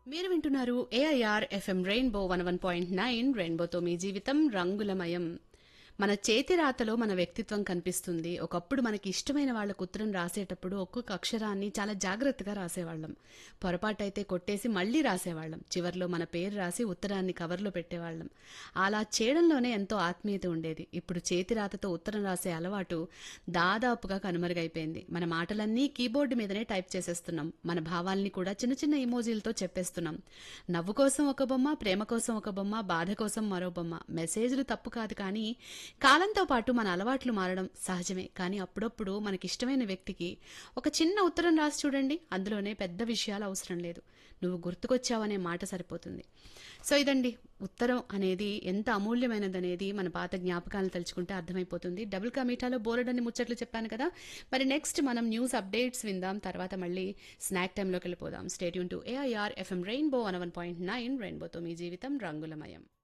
మీరు వింటున్నారు AIR FM rainbow one one point nine రెయిన్బోతో మీ జీవితం రంగులమయం మన చేతి రాతలో మన వ్యక్తిత్వం కనిపిస్తుంది ఒకప్పుడు మనకి ఇష్టమైన వాళ్ళకు ఉత్తరం రాసేటప్పుడు ఒక్కొక్క అక్షరాన్ని చాలా జాగ్రత్తగా రాసేవాళ్ళం పొరపాటు అయితే కొట్టేసి మళ్ళీ రాసేవాళ్ళం చివర్లో మన పేరు రాసి ఉత్తరాన్ని కవర్లో పెట్టేవాళ్ళం అలా చేయడంలోనే ఎంతో ఆత్మీయత ఉండేది ఇప్పుడు చేతి రాతతో ఉత్తరం రాసే అలవాటు దాదాపుగా కనుమరుగైపోయింది మన మాటలన్నీ కీబోర్డు మీదనే టైప్ చేసేస్తున్నాం మన భావాల్ని కూడా చిన్న చిన్న ఇమోజీలతో చెప్పేస్తున్నాం నవ్వు కోసం ఒక బొమ్మ ప్రేమ కోసం ఒక బొమ్మ బాధ కోసం మరో బొమ్మ మెసేజ్లు తప్పు కాదు కానీ కాలంతో పాటు మన అలవాట్లు మారడం సహజమే కానీ అప్పుడప్పుడు మనకిష్టమైన వ్యక్తికి ఒక చిన్న ఉత్తరం రాసి చూడండి అందులోనే పెద్ద విషయాలు అవసరం లేదు నువ్వు గుర్తుకొచ్చావనే మాట సరిపోతుంది సో ఇదండి ఉత్తరం అనేది ఎంత అమూల్యమైనదనేది మన పాత జ్ఞాపకాలను తలుచుకుంటే అర్థమైపోతుంది డబుల్ కమీటాలో బోలెడన్ని ముచ్చట్లు చెప్పాను కదా మరి నెక్స్ట్ మనం న్యూస్ అప్డేట్స్ విందాం తర్వాత మళ్ళీ స్నాక్ టైంలోకి వెళ్ళిపోదాం stay tune to AIR FM rainbow one one point nine రెయిన్బోతో మీ జీవితం రంగులమయం